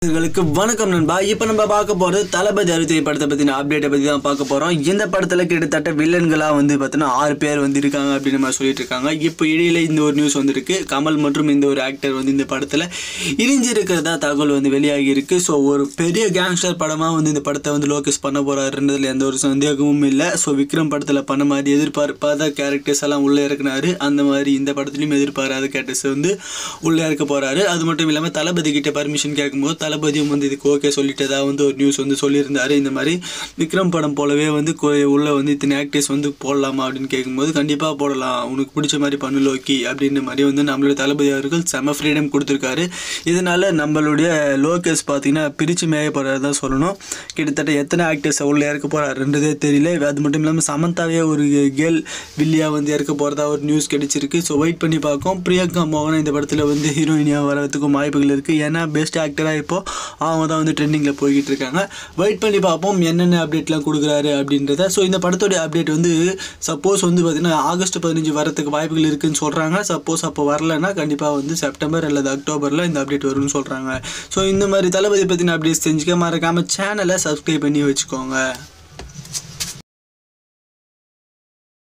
உங்களுக்கு வணக்கம் நண்பா இப்போ நம்ம பார்க்க போகிறது தளபதி அறுபத்தி படத்தை பற்றின அப்டேட்டை பற்றி தான் பார்க்க போகிறோம் இந்த படத்தில் கிட்டத்தட்ட வில்லன்களாக வந்து பார்த்தீங்கன்னா ஆறு பேர் வந்து இருக்காங்க அப்படின்னு நம்ம சொல்லிட்டு இருக்காங்க இப்போ இடையில இந்த ஒரு நியூஸ் வந்திருக்கு கமல் மற்றும் இந்த ஒரு ஆக்டர் வந்து இந்த படத்தில் இணைஞ்சு இருக்கிறதா தகவல் வந்து வெளியாகி இருக்கு ஸோ ஒரு பெரிய கேங்ஸ்டர் படமாக வந்து இந்த படத்தை வந்து லோகேஷ் பண்ண போகிறாருன்றதுல எந்த ஒரு சந்தேகமும் இல்லை ஸோ விக்ரம் படத்தில் பண்ண மாதிரி எதிர்பார்ப்பாத கேரக்டர்ஸ் எல்லாம் உள்ளே இறக்குனாரு அந்த மாதிரி இந்த படத்துலையும் எதிர்பாராத கேரக்டர்ஸ் வந்து உள்ளே இருக்க போகிறாரு அது மட்டும் இல்லாமல் தளபதி கிட்ட பர்மிஷன் கேட்கும்போது தளபதியும் வந்து இதுக்கு ஓகே சொல்லிட்டதா வந்து ஒரு நியூஸ் வந்து சொல்லியிருந்தாரு இந்த மாதிரி விக்ரம் படம் போலவே வந்து கொ- உள்ள வந்து இத்தனை ஆக்டர்ஸ் வந்து போடலாமா அப்படின்னு கேட்கும்போது கண்டிப்பாக போடலாம் உனக்கு பிடிச்ச மாதிரி பண்ணு லோக்கி அப்படின்ற மாதிரி வந்து நம்மளுடைய தளபதி அவர்கள் செம ஃப்ரீடம் கொடுத்துருக்காரு இதனால நம்மளுடைய லோகேஷ் பார்த்தீங்கன்னா பிரித்து மேய போகிறாரு தான் சொல்லணும் கிட்டத்தட்ட எத்தனை ஆக்டர்ஸ் உள்ளே இறக்க போகிறாருன்றதே தெரியல அது மட்டும் இல்லாமல் சமந்தாவே ஒரு கேர்ள் வில்லியா வந்து இறக்க போகிறதா ஒரு நியூஸ் கிடைச்சிருக்கு ஸோ வெயிட் பண்ணி பார்ப்போம் பிரியங்கா மோகன் இந்த படத்தில் வந்து ஹீரோயினியாக வரதுக்கும் வாய்ப்புகள் இருக்குது ஏன்னா பெஸ்ட் ஆக்டராக இப்போ அவங்க தான் வந்து ட்ரெண்டிங்கில் போய்கிட்டு இருக்காங்க வெயிட் பண்ணி பார்ப்போம் என்னென்ன அப்டேட்லாம் கொடுக்குறாரு அப்படின்றத ஸோ இந்த படத்தோடைய அப்டேட் வந்து சப்போஸ் வந்து பார்த்திங்கன்னா ஆகஸ்ட் பதினஞ்சு வரதுக்கு வாய்ப்புகள் இருக்குன்னு சொல்கிறாங்க சப்போஸ் அப்போ வரலன்னா கண்டிப்பாக வந்து செப்டம்பர் அல்லது அக்டோபரில் இந்த அப்டேட் வரும்னு சொல்கிறாங்க ஸோ இந்த மாதிரி தளபதி பற்றின அப்டேட்ஸ் தெரிஞ்சுக்க மறக்காமல் சேனலை சப்ஸ்கிரைப் பண்ணி வச்சுக்கோங்க